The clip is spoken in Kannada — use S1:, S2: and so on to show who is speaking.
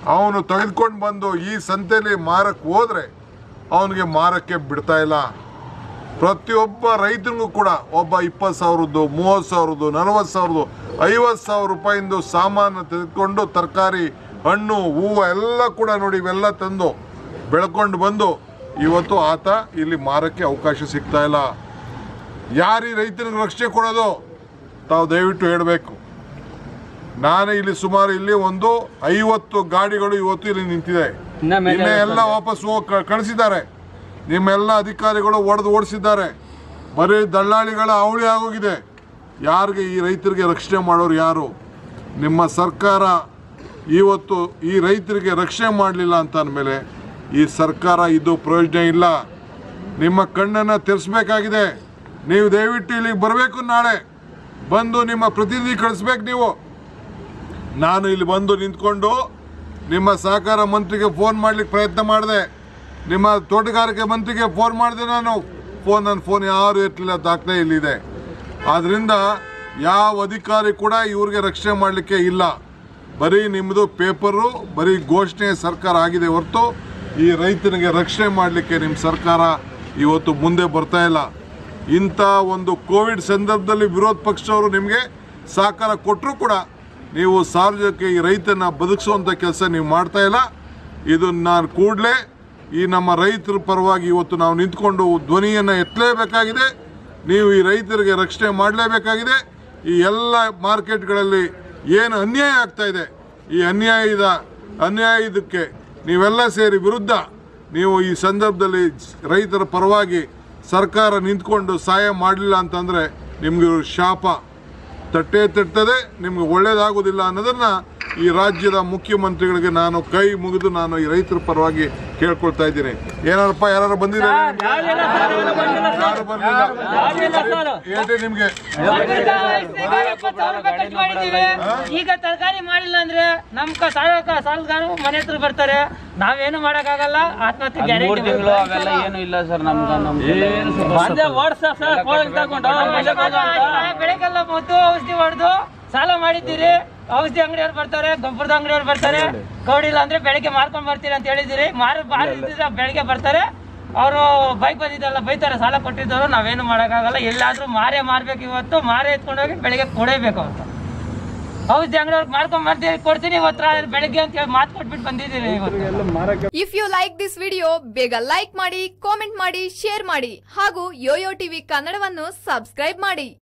S1: ಅವನು ತೆಗೆದುಕೊಂಡು ಬಂದು ಈ ಸಂತೆಯಲ್ಲಿ ಮಾರಕ್ಕೆ ಹೋದ್ರೆ ಅವನಿಗೆ ಮಾರಕ್ಕೆ ಬಿಡ್ತಾ ಇಲ್ಲ ಪ್ರತಿಯೊಬ್ಬ ರೈತನಿಗೂ ಕೂಡ ಒಬ್ಬ ಇಪ್ಪತ್ತು ಸಾವಿರದ್ದು ಮೂವತ್ತು ಸಾವಿರದ್ದು ನಲವತ್ತು ಸಾವಿರದ್ದು ಐವತ್ತು ಸಾವಿರ ರೂಪಾಯಿಂದು ಸಾಮಾನು ತೆಗೆದುಕೊಂಡು ತರಕಾರಿ ಹಣ್ಣು ಹೂವು ಎಲ್ಲ ಕೂಡ ನೋಡಿ ಇವೆಲ್ಲ ತಂದು ಬೆಳ್ಕೊಂಡು ಬಂದು ಇವತ್ತು ಆತ ಇಲ್ಲಿ ಮಾರಕ್ಕೆ ಅವಕಾಶ ಸಿಗ್ತಾ ಇಲ್ಲ ಯಾರು ಈ ರೈತನಿಗೆ ರಕ್ಷಣೆ ಕೊಡೋದು ತಾವು ದಯವಿಟ್ಟು ಹೇಳಬೇಕು ನಾನು ಇಲ್ಲಿ ಸುಮಾರು ಇಲ್ಲಿ ಒಂದು ಐವತ್ತು ಗಾಡಿಗಳು ಇವತ್ತು ಇಲ್ಲಿ ನಿಂತಿದೆ
S2: ಇನ್ನ ಮೇಲೆ
S1: ಇನ್ನ ಎಲ್ಲ ವಾಪಸ್ ಹೋಗ್ ಕ- ಕಳಿಸಿದ್ದಾರೆ ನಿಮ್ಮೆಲ್ಲ ಅಧಿಕಾರಿಗಳು ಒಡೆದು ಓಡಿಸಿದ್ದಾರೆ ಬರೀ ದಳ್ಳಾಳಿಗಳ ಅವಳಿ ಆಗೋಗಿದೆ ಯಾರಿಗೆ ಈ ರೈತರಿಗೆ ರಕ್ಷಣೆ ಮಾಡೋರು ಯಾರು ನಿಮ್ಮ ಸರ್ಕಾರ ಇವತ್ತು ಈ ರೈತರಿಗೆ ರಕ್ಷಣೆ ಮಾಡಲಿಲ್ಲ ಅಂತ ಅಂದಮೇಲೆ ಈ ಸರ್ಕಾರ ಇದು ಪ್ರಯೋಜನ ಇಲ್ಲ ನಿಮ್ಮ ಕಣ್ಣನ್ನು ತೆರೆಸ್ಬೇಕಾಗಿದೆ ನೀವು ದಯವಿಟ್ಟು ಇಲ್ಲಿಗೆ ಬರಬೇಕು ನಾಳೆ ಬಂದು ನಿಮ್ಮ ಪ್ರತಿನಿಧಿ ಕಳಿಸ್ಬೇಕು ನೀವು ನಾನು ಇಲ್ಲಿ ಬಂದು ನಿಂತ್ಕೊಂಡು ನಿಮ್ಮ ಸಹಕಾರ ಮಂತ್ರಿಗೆ ಫೋನ್ ಮಾಡ್ಲಿಕ್ಕೆ ಪ್ರಯತ್ನ ಮಾಡಿದೆ ನಿಮ್ಮ ತೋಟಗಾರಿಕೆ ಮಂತ್ರಿಗೆ ಫೋನ್ ಮಾಡಿದೆ ನಾನು ಫೋನ್ ನನ್ನ ಫೋನ್ ಯಾರು ಎತ್ತಲಿಲ್ಲ ದಾಖಲೆ ಇಲ್ಲಿದೆ ಆದ್ರಿಂದ ಯಾವ ಅಧಿಕಾರಿ ಕೂಡ ಇವ್ರಿಗೆ ರಕ್ಷಣೆ ಮಾಡಲಿಕ್ಕೆ ಇಲ್ಲ ಬರೀ ನಿಮ್ಮದು ಪೇಪರು ಬರೀ ಘೋಷಣೆ ಸರ್ಕಾರ ಆಗಿದೆ ಹೊರತು ಈ ರೈತನಿಗೆ ರಕ್ಷಣೆ ಮಾಡಲಿಕ್ಕೆ ನಿಮ್ಮ ಸರ್ಕಾರ ಇವತ್ತು ಮುಂದೆ ಬರ್ತಾ ಇಲ್ಲ ಇಂಥ ಒಂದು ಕೋವಿಡ್ ಸಂದರ್ಭದಲ್ಲಿ ವಿರೋಧ ಪಕ್ಷದವರು ನಿಮಗೆ ಸಹಕಾರ ಕೊಟ್ಟರು ಕೂಡ ನೀವು ಸಾರ್ವಜನಿಕ ಈ ರೈತನ ಬದುಕಿಸುವಂಥ ಕೆಲಸ ನೀವು ಮಾಡ್ತಾ ಇಲ್ಲ ಇದು ನಾನು ಕೂಡಲೇ ಈ ನಮ್ಮ ರೈತರ ಪರವಾಗಿ ಇವತ್ತು ನಾವು ನಿಂತ್ಕೊಂಡು ಧ್ವನಿಯನ್ನು ಎತ್ತಲೇಬೇಕಾಗಿದೆ ನೀವು ಈ ರೈತರಿಗೆ ರಕ್ಷಣೆ ಮಾಡಲೇಬೇಕಾಗಿದೆ ಈ ಎಲ್ಲ ಮಾರ್ಕೆಟ್ಗಳಲ್ಲಿ ಏನು ಅನ್ಯಾಯ ಆಗ್ತಾ ಇದೆ ಈ ಅನ್ಯಾಯದ ಅನ್ಯಾಯದಕ್ಕೆ ನೀವೆಲ್ಲ ಸೇರಿ ವಿರುದ್ಧ ನೀವು ಈ ಸಂದರ್ಭದಲ್ಲಿ ರೈತರ ಪರವಾಗಿ ಸರ್ಕಾರ ನಿಂತ್ಕೊಂಡು ಸಹಾಯ ಮಾಡಲಿಲ್ಲ ಅಂತಂದರೆ ನಿಮಗೆ ಶಾಪ ತಟ್ಟೆ ತಟ್ಟದೆ ನಿಮ್ಗೆ ಒಳ್ಳೇದಾಗೋದಿಲ್ಲ ಅನ್ನೋದನ್ನ ಈ ರಾಜ್ಯದ ಮುಖ್ಯಮಂತ್ರಿಗಳಿಗೆ ನಾನು ಕೈ ಮುಗಿದು ನಾನು ಈ ರೈತರ ಪರವಾಗಿ ಕೇಳ್ಕೊಳ್ತಾ ಇದ್ದೀನಿ ಏನಾರಪ್ಪ ಯಾರು ಬಂದಿದ್ದಾರೆ ಯಾರು ಬಂದಿಲ್ಲ ಏಟೆ ನಿಮ್ಗೆ
S3: ಈಗ ತರಕಾರಿ ಮಾಡಿಲ್ಲ ಅಂದ್ರೆ ನಮ್ ಕ- ಸಾಲ ಸಾಲಗಾರರು ಮನೆ ಹತ್ರ ಬರ್ತಾರೆ ನಾವೇನು ಮಾಡಕ್ಕಾಗಲ್ಲ ಆತ್ಮಹತ್ಯೆ
S2: ಮೂರ್
S3: ಗ್ಯಾರಂಟಿ
S2: ತಿಂಗಳು ಅವೆಲ್ಲ ಏನು ಇಲ್ಲ ಸರ್ ನಮ್ಗೆ ನಮ್ಗೆ
S3: ಬೆಳಗ್ಗೆಲ್ಲ ಮೊದ್ದು ಔಷಧಿ ಹೊಡೆದು ಸಾಲ ಮಾಡಿದ್ದೀರಿ ಔಷಧಿ ಅಂಗಡಿಯವ್ರು ಬರ್ತಾರೆ ಗೊಬ್ಬರದ ಅಂಗಡಿಯವ್ರು ಬರ್ತಾರೆ ಕೌಡಿಲ್ಲ ಅಂದ್ರೆ ಬೆಳಗ್ಗೆ ಮಾರ್ಕೊಂಡ್ ಬರ್ತೀರಿ ಅಂತ ಹೇಳಿದಿರಿ ಮಾರ ಮಾರಿದ್ರೆ ಬೆಳಗ್ಗೆ ಬರ್ತಾರೆ ಅವರು ಬೈಕ್ ಬಂದಿದ್ದಲ್ಲ ಬೈತಾರೆ ಸಾಲ ಕೊಟ್ಟಿದ್ದವರು ನಾವೇನು ಮಾಡೋಕ್ಕಾಗಲ್ಲ ಎಲ್ಲಾದ್ರೂ ಮಾರೇ ಮಾರ್ಬೇಕು ಇವತ್ತು ಮಾರೇ ಎತ್ಕೊಂಡೋಗಿ ಬೆಳಗ್ಗೆ ಕೊಡೇಬೇಕು ಅಂತ ಔಷಧಿ ಅಂಗಡಿಯವ್ರಿಗೆ ಮಾರ್ಕೊಂಡ್ ಬರ್ತೀರಿ ಕೊಡ್ತೀನಿ ಇವತ್ತು ರಾ- ಬೆಳಗ್ಗೆ ಅಂತ ಹೇಳಿ ಮಾತು ಕೊಟ್ಬಿಟ್ಟು ಬಂದಿದ್ದೀರಿ ಇವತ್ತು
S4: if you like this video ಬೇಗ ಲೈಕ್ ಮಾಡಿ ಕಾಮೆಂಟ್ ಮಾಡಿ ಶೇರ್ ಮಾಡಿ ಹಾಗೂ ಯೋಯೋ ಟಿವಿ ಕನ್ನಡವನ್ನು ಸಬ್ಸ್ಕ್ರೈಬ್ ಮಾಡಿ